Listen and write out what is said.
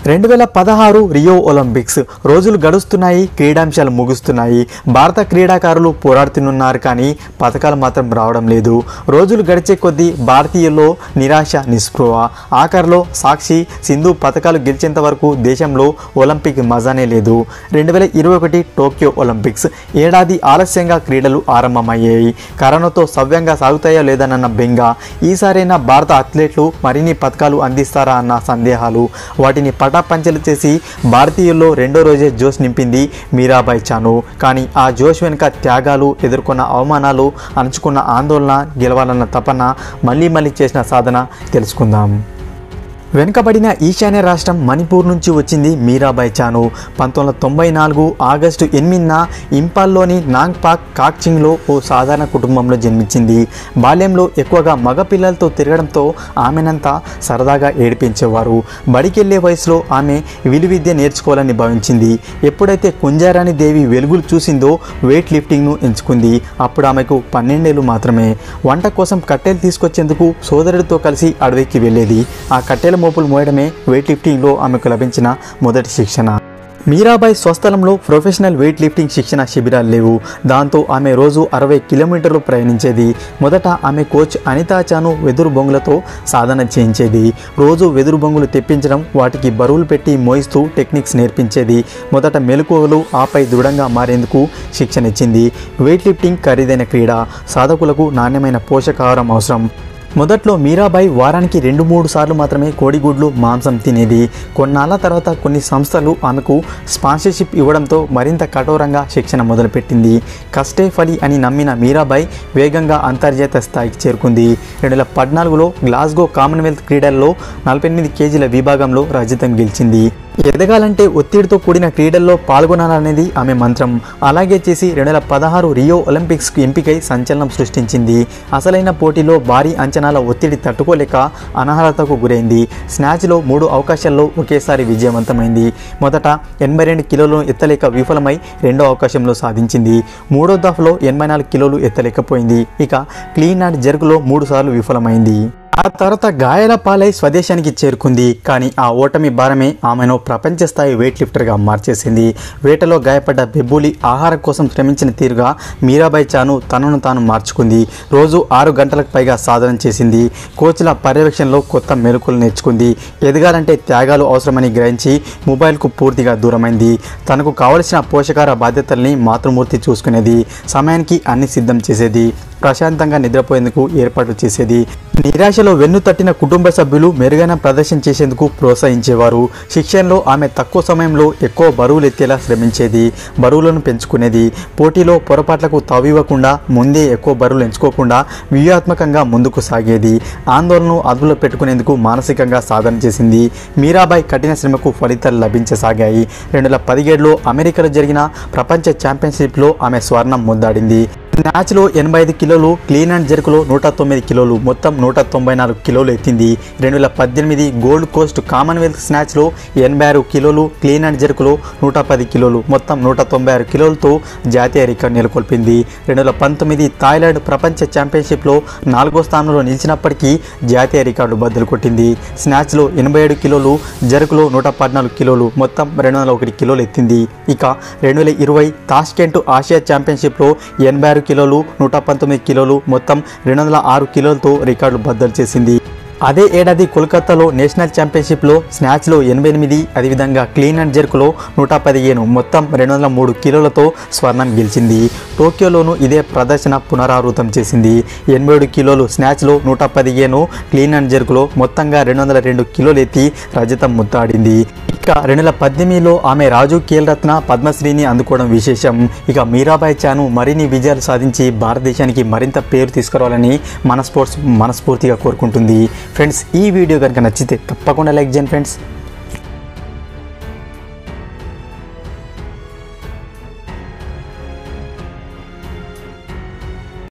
రెండు వేల పదహారు రియో ఒలింపిక్స్ రోజులు గడుస్తున్నాయి క్రీడాంశాలు ముగుస్తున్నాయి భారత క్రీడాకారులు పోరాడుతున్నారు కానీ పథకాలు మాత్రం రావడం లేదు రోజులు గడిచే కొద్దీ భారతీయుల్లో నిరాశ నిస్పృహ ఆఖరిలో సాక్షి సింధు పథకాలు గెలిచేంత వరకు దేశంలో ఒలింపిక్ మజానే లేదు రెండు వేల ఇరవై ఒకటి టోక్యో ఒలింపిక్స్ ఏడాది ఆలస్యంగా క్రీడలు ఆరంభమయ్యాయి కరోనాతో సవ్యంగా సాగుతాయో లేదన్న బెంగ ఈసారైనా భారత అథ్లెట్లు మరిన్ని పథకాలు అందిస్తారా అన్న సందేహాలు వాటిని పటాపంచలు చేసి భారతీయుల్లో రెండో రోజే జోష్ నింపింది మీరాబాయ్ చాను కానీ ఆ జోష్ వెనుక త్యాగాలు ఎదుర్కొన్న అవమానాలు అణుచుకున్న ఆందోళన గెలవాలన్న తపన మళ్ళీ మళ్ళీ చేసిన సాధన తెలుసుకుందాం వెనుకబడిన ఈశాన్య రాష్ట్రం మణిపూర్ నుంచి వచ్చింది మీరాబాయ్ చాను పంతొమ్మిది వందల తొంభై నాలుగు ఆగస్టు ఎనిమిదిన ఇంపాల్లోని నాంగ్పాక్ కాక్చింగ్లో ఓ సాధారణ కుటుంబంలో జన్మించింది బాల్యంలో ఎక్కువగా మగ పిల్లలతో తిరగడంతో ఆమెనంతా సరదాగా ఏడిపించేవారు బడికెళ్లే వయసులో ఆమె విలువిద్య నేర్చుకోవాలని భావించింది ఎప్పుడైతే కుంజారాణి దేవి వెలుగులు చూసిందో వెయిట్ లిఫ్టింగ్ను ఎంచుకుంది అప్పుడు ఆమెకు పన్నెండేళ్ళు మాత్రమే వంట కోసం కట్టెలు తీసుకొచ్చేందుకు సోదరుడితో కలిసి అడవికి వెళ్ళేది ఆ కట్టెల మోపులు మోయడమే వెయిట్ లిఫ్టింగ్లో ఆమెకు లభించిన మొదటి శిక్షణ మీరాబాయ్ స్వస్థలంలో ప్రొఫెషనల్ వెయిట్ లిఫ్టింగ్ శిక్షణ శిబిరాలు లేవు దాంతో ఆమె రోజు అరవై కిలోమీటర్లు ప్రయాణించేది మొదట ఆమె కోచ్ అనితా చాను వెదురు బొంగులతో సాధన చేయించేది రోజు వెదురు బొంగులు తెప్పించడం వాటికి బరువులు పెట్టి మోయిస్తూ టెక్నిక్స్ నేర్పించేది మొదట మెలకువలు ఆపై దృఢంగా మారేందుకు శిక్షణ ఇచ్చింది వెయిట్ లిఫ్టింగ్ ఖరీదైన క్రీడ సాధకులకు నాణ్యమైన పోషకాహారం అవసరం మొదట్లో మీరాబాయి వారానికి రెండు మూడు సార్లు మాత్రమే కోడిగుడ్లు మాంసం తినేది కొన్నాళ్ళ తర్వాత కొన్ని సంస్థలు ఆమెకు స్పాన్సర్షిప్ ఇవ్వడంతో మరింత కఠోరంగా శిక్షణ మొదలుపెట్టింది కష్టే ఫలి అని నమ్మిన మీరాబాయి వేగంగా అంతర్జాతీయ స్థాయికి చేరుకుంది రెండు వేల పద్నాలుగులో గ్లాస్గో కామన్వెల్త్ క్రీడల్లో నలభై ఎనిమిది కేజీల విభాగంలో రజతం గెలిచింది ఎదగాలంటే ఒత్తిడితో కూడిన క్రీడల్లో పాల్గొనాలనేది ఆమె మంత్రం అలాగే చేసి రెండు వేల పదహారు రియో ఒలింపిక్స్కు ఎంపికై సంచలనం సృష్టించింది అసలైన పోటీలో భారీ అంచనాల ఒత్తిడి తట్టుకోలేక అనర్హతకు గురైంది స్నాచ్లో మూడు అవకాశాల్లో ఒకేసారి విజయవంతమైంది మొదట ఎనభై రెండు కిలోలను ఎత్తలేక విఫలమై రెండో అవకాశంలో సాధించింది మూడో దఫలో ఎనభై నాలుగు కిలోలు ఎత్తలేకపోయింది ఇక క్లీన్ అండ్ జర్కులో మూడు సార్లు విఫలమైంది ఆ తర్వాత గాయాల పాలై స్వదేశానికి చేరుకుంది కానీ ఆ ఓటమి భారమే ఆమెను ప్రపంచ స్థాయి వెయిట్ లిఫ్టర్గా మార్చేసింది వేటలో గాయపడ్డ బెబ్బులి ఆహారం కోసం శ్రమించిన తీరుగా మీరాబాయి చాను తనను తాను మార్చుకుంది రోజు ఆరు గంటలకు పైగా సాధన చేసింది కోచ్ల పర్యవేక్షణలో కొత్త మెలకులు నేర్చుకుంది ఎదగాలంటే త్యాగాలు అవసరమని గ్రహించి మొబైల్కు పూర్తిగా దూరమైంది తనకు కావలసిన పోషకాహార బాధ్యతల్ని మాతృమూర్తి చూసుకునేది సమయానికి అన్ని సిద్ధం చేసేది ప్రశాంతంగా నిద్రపోయేందుకు ఏర్పాట్లు చేసేది నిరాశలో వెన్ను తట్టిన కుటుంబ సభ్యులు మెరుగైన ప్రదర్శన చేసేందుకు ప్రోత్సహించేవారు శిక్షణలో ఆమె తక్కువ సమయంలో ఎక్కువ బరువులు ఎత్తేలా శ్రమించేది బరువులను పెంచుకునేది పోటీలో పొరపాట్లకు తావివ్వకుండా ముందే ఎక్కువ బరువులు ఎంచుకోకుండా వ్యూహాత్మకంగా ముందుకు సాగేది ఆందోళనను అదుపులో పెట్టుకునేందుకు మానసికంగా సాధన చేసింది మీరాబాయి కఠిన శ్రమకు ఫలితాలు లభించసాగాయి రెండు వేల పదిహేడులో అమెరికాలో జరిగిన ప్రపంచ ఛాంపియన్షిప్లో ఆమె స్వర్ణం ముద్దాడింది మ్యాచ్లో ఎనభై ఐదు కిలోలు క్లీన్ అండ్ జెర్కులో నూట తొమ్మిది కిలోలు మొత్తం నూట తొంభై నాలుగు కిలోలు ఎత్తింది రెండు వేల పద్దెనిమిది గోల్డ్ కోస్ట్ కామన్వెల్త్ స్నాచ్లో ఎనభై ఆరు కిలోలు క్లీన్ అండ్ జెర్కులో నూట పది కిలోలు మొత్తం నూట తొంభై ఆరు కిలోలతో జాతీయ రికార్డు నెలకొల్పింది రెండు వేల పంతొమ్మిది థాయిలాండ్ ప్రపంచ ఛాంపియన్షిప్లో నాలుగో స్థానంలో నిలిచినప్పటికీ జాతీయ రికార్డు బద్దలు కొట్టింది స్నాచ్లో ఎనభై ఏడు కిలోలు జరుకులో నూట పద్నాలుగు కిలోలు మొత్తం రెండు వందల ఒకటి కిలోలు ఎత్తింది ఇక రెండు వేల ఇరవై తాష్కెంట్ ఆసియా ఛాంపియన్షిప్లో ఎనభై ఆరు కిలోలు నూట పంతొమ్మిది కిలోలు మొత్తం రెండు వందల ఆరు కిలోలతో రికార్డు బద్దలు చేసింది అదే ఏడాది కోల్కతాలో నేషనల్ ఛాంపియన్షిప్లో స్నాచ్లో ఎనభై ఎనిమిది అదేవిధంగా క్లీన్ అండ్ జెర్కులో నూట పదిహేను మొత్తం రెండు వందల మూడు కిలోలతో స్వర్ణం గెలిచింది టోక్యోలోనూ ఇదే ప్రదర్శన పునరావృతం చేసింది ఎనభై ఏడు కిలోలు స్నాచ్లో నూట పదిహేను క్లీన్ అండ్ జెర్కులో మొత్తంగా రెండు వందల రెండు కిలోలు ఎత్తి రజతం ముద్దాడింది ఇక రెండు వేల పద్దెనిమిదిలో ఆమె రాజు కేల్రత్న పద్మశ్రీని అందుకోవడం విశేషం ఇక మీరాబాయి చాను మరిన్ని విజయాలు సాధించి భారతదేశానికి మరింత పేరు తీసుకురావాలని మన స్పోర్ట్స్ మనస్ఫూర్తిగా కోరుకుంటుంది ఫ్రెండ్స్ ఈ వీడియో కనుక నచ్చితే తప్పకుండా లైక్ చేయండి ఫ్రెండ్స్